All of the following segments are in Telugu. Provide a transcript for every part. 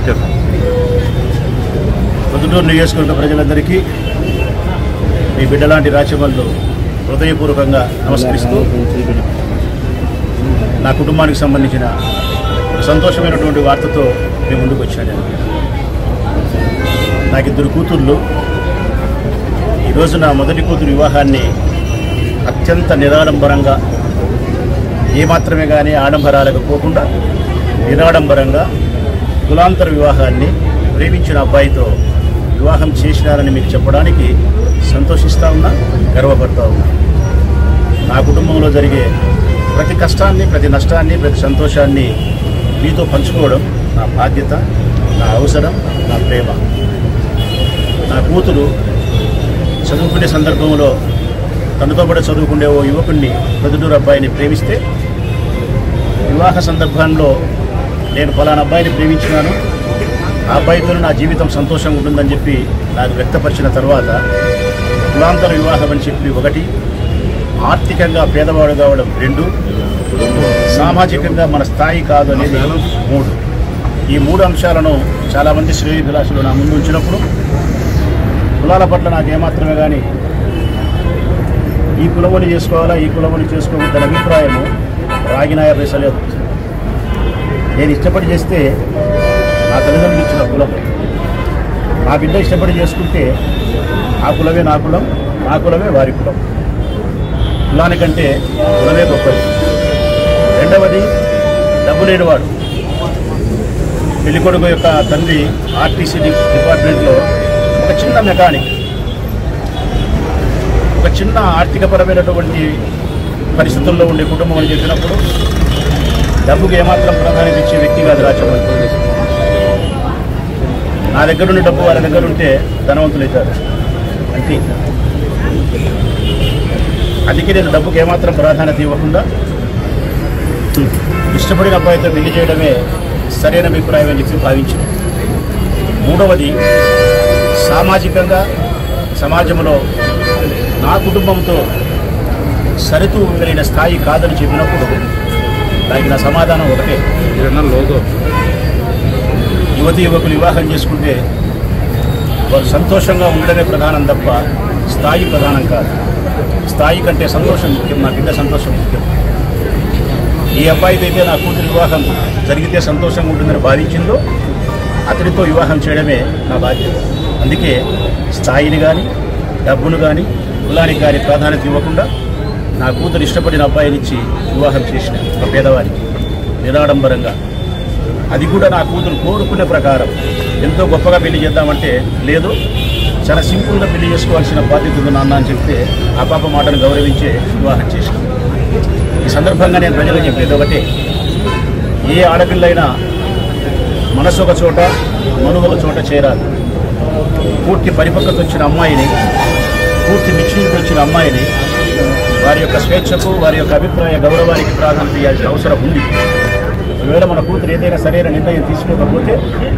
చెప్పండి పొద్దుటూరు నియోజకవర్గ ప్రజలందరికీ మీ బిడ్డలాంటి రాచమల్లు హృదయపూర్వకంగా నమస్కరిస్తూ నా కుటుంబానికి సంబంధించిన ఒక సంతోషమైనటువంటి వార్తతో మేము ముందుకు వచ్చాను నాకు ఇద్దరు కూతుర్లు ఈరోజు నా మొదటి కూతురు వివాహాన్ని అత్యంత నిరాడంబరంగా ఏమాత్రమే కానీ ఆడంబరాలకు పోకుండా నిరాడంబరంగా కులాంతర వివాహాన్ని ప్రేమించిన అబ్బాయితో వివాహం చేసినారని మీకు చెప్పడానికి సంతోషిస్తూ ఉన్నా గర్వపడుతూ ఉన్నా నా కుటుంబంలో జరిగే ప్రతి కష్టాన్ని ప్రతి నష్టాన్ని ప్రతి సంతోషాన్ని మీతో పంచుకోవడం నా బాధ్యత నా అవసరం నా ప్రేమ నా కూతురు చదువుకునే సందర్భంలో తనతో పాటు చదువుకునే ఓ యువకుడిని ప్రొద్దుటూరు అబ్బాయిని ప్రేమిస్తే వివాహ సందర్భంలో నేను ఫలానా అబ్బాయిని ప్రేమించినాను ఆ అబ్బాయితో నా జీవితం సంతోషంగా ఉంటుందని చెప్పి నాకు వ్యక్తపరిచిన తర్వాత కులాంతర వివాహం అని చెప్పి ఒకటి ఆర్థికంగా పేదవాడు కావడం రెండు సామాజికంగా మన స్థాయి కాదు అనేది మూడు ఈ మూడు అంశాలను చాలామంది శ్రేయోభిలాషులు నా ముందు ఉంచినప్పుడు కులాల పట్ల నాకు ఏమాత్రమే కానీ ఈ కులవని చేసుకోవాలా ఈ కులవని చేసుకోవద్దన్న అభిప్రాయము రాగినాయ వేసలేదు నేను ఇష్టపడి చేస్తే నా తల్లిదండ్రులు ఇచ్చిన కులం నా బిడ్డ ఇష్టపడి చేసుకుంటే ఆ కులమే నా కులం నా కులమే వారి కులం కులానికంటే కులమే గొప్పది రెండవది డబ్బు లేనివాడు పెళ్ళికొడుకు యొక్క తండ్రి ఆర్టీసీ డి- డిపార్ట్మెంట్లో ఒక చిన్న మెకానిక్ ఒక చిన్న ఆర్థికపరమైనటువంటి పరిస్థితుల్లో ఉండే కుటుంబం అని చెప్పినప్పుడు డబ్బుకి ఏమాత్రం ప్రాధాన్యత ఇచ్చే వ్యక్తి కాదు రాజమౌళి నా దగ్గర ఉండే డబ్బు వాళ్ళ దగ్గర ఉంటే ధనవంతులు అవుతారు అంతే అందుకే నేను డబ్బుకి ఏమాత్రం ప్రాధాన్యత ఇవ్వకుండా ఇష్టపడిన అబ్బాయితో పెళ్లి చేయడమే సరైన అభిప్రాయం అని చెప్పి భావించింది మూడవది సామాజికంగా సమాజంలో నా కుటుంబంతో సరితూగలిగిన స్థాయి కాదని చెప్పినప్పుడు దానికి నా సమాధానం ఒకటే ఇదన్నా లోగో యువతి యువకులు వివాహం చేసుకుంటే వారు సంతోషంగా ఉండడమే ప్రధానం తప్ప స్థాయి ప్రధానం కాదు స్థాయి కంటే సంతోషం ముఖ్యం నా బిడ్డ సంతోషం ముఖ్యం ఈ అబ్బాయితో అయితే నా కూతురు వివాహం జరిగితే సంతోషంగా ఉంటుందని భావించిందో అతడితో వివాహం చేయడమే నా బాధ్యత అందుకే స్థాయిని కానీ డబ్బును కానీ కులానికి కానీ ప్రాధాన్యత ఇవ్వకుండా నా కూతురు ఇష్టపడిన అబ్బాయినిచ్చి వివాహం చేసిన ఒక పేదవారికి నిరాడంబరంగా అది కూడా నా కూతురు కోరుకునే ప్రకారం ఎంతో గొప్పగా పెళ్లి చేద్దామంటే లేదు చాలా సింపుల్గా పెళ్లి చేసుకోవాల్సిన బాధ్యత ఉంది నాన్న అని చెప్తే ఆ పాప మాటను గౌరవించే వివాహం చేసిన ఈ సందర్భంగా నేను ప్రజలకు చెప్పేది ఒకటే ఏ ఆడపిల్లైనా మనసు ఒక చోట మను ఒక చోట చేరాలి పూర్తి పరిపక్వత వచ్చిన అమ్మాయిని పూర్తి నిశ్చయిత వచ్చిన అమ్మాయిని వారి యొక్క స్వేచ్ఛకు వారి యొక్క అభిప్రాయ గౌరవానికి ప్రాధాన్యత ఇవ్వాల్సిన అవసరం ఉంది ఒకవేళ మన కూతురు ఏదైనా సరైన నిర్ణయం తీసుకోకపోతే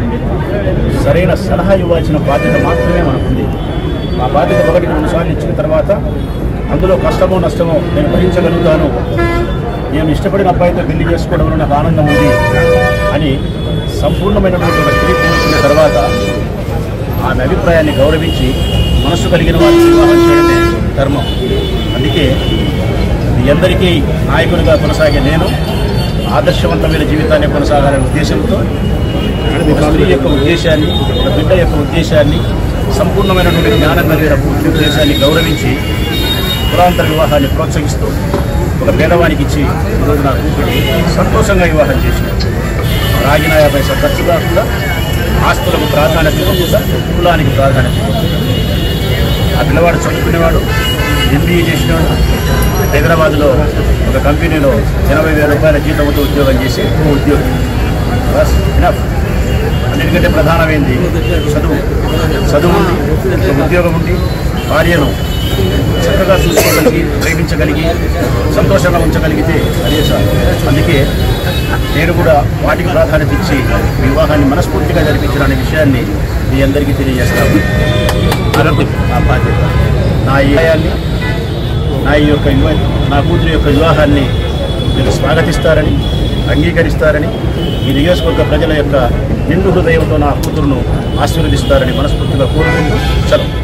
సరైన సలహా ఇవ్వాల్సిన బాధ్యత మాత్రమే మనకుంది ఆ బాధ్యత ఒకటికి రెండు సార్లు ఇచ్చిన తర్వాత అందులో కష్టమో నష్టమో నేను భరించగలుగుతాను నేను ఇష్టపడిన అబ్బాయితో పెళ్లి చేసుకోవడంలో నాకు ఆనందం ఉంది అని సంపూర్ణమైనటువంటి ఒక స్త్రీ పూర్చుకున్న తర్వాత ఆమె అభిప్రాయాన్ని గౌరవించి మనస్సు కలిగిన వారిని వివాహం చేయడమే ధర్మం అందుకే మీ అందరికీ నాయకుడిగా కొనసాగే నేను ఆదర్శవంతమైన జీవితాన్ని కొనసాగాలనే ఉద్దేశంతో ఒక స్త్రీ యొక్క ఉద్దేశాన్ని ఒక బిడ్డ యొక్క ఉద్దేశాన్ని సంపూర్ణమైనటువంటి జ్ఞానం కలిగిన పూర్తి ఉద్దేశాన్ని గౌరవించి కులాంతర వివాహాన్ని ప్రోత్సహిస్తూ ఒక పేదవానికి ఇచ్చి ఈరోజు నా కూతురి సంతోషంగా వివాహం చేసిన రాగిన యాభై ఖర్చు కాకుండా ఆస్తులకు ప్రాధాన్యత ఇవ్వకుండా కులానికి ప్రాధాన్యత ఇవ్వకుండా ఆ పిల్లవాడు చదువుకునేవాడు ఎంబీఏ చేసినవాడు హైదరాబాద్లో ఒక కంపెనీలో ఎనభై వేల రూపాయల జీతంతో ఉద్యోగం చేసి ఓ ఉద్యోగం బస్ ఇనఫ్ అన్నిటికంటే ప్రధానమైంది చదువు చదువు ఉండి ఒక ఉద్యోగం ఉండి భార్యను చక్కగా చూసుకోగలిగి ప్రేమించగలిగి సంతోషంగా ఉంచగలిగితే అదే చాలు అందుకే నేను కూడా వాటికి ప్రాధాన్యత ఇచ్చి వివాహాన్ని మనస్ఫూర్తిగా జరిపించిన అనే విషయాన్ని మీ అందరికీ తెలియజేస్తాను అదొక నా బాధ్యత నా ఈ విషయాన్ని నా ఈ యొక్క వివా నా కూతురు యొక్క వివాహాన్ని మీరు స్వాగతిస్తారని అంగీకరిస్తారని ఈ నియోజకవర్గ ప్రజల యొక్క నిండు హృదయంతో నా కూతురును ఆశీర్వదిస్తారని మనస్ఫూర్తిగా కోరుకుంటూ సెలవు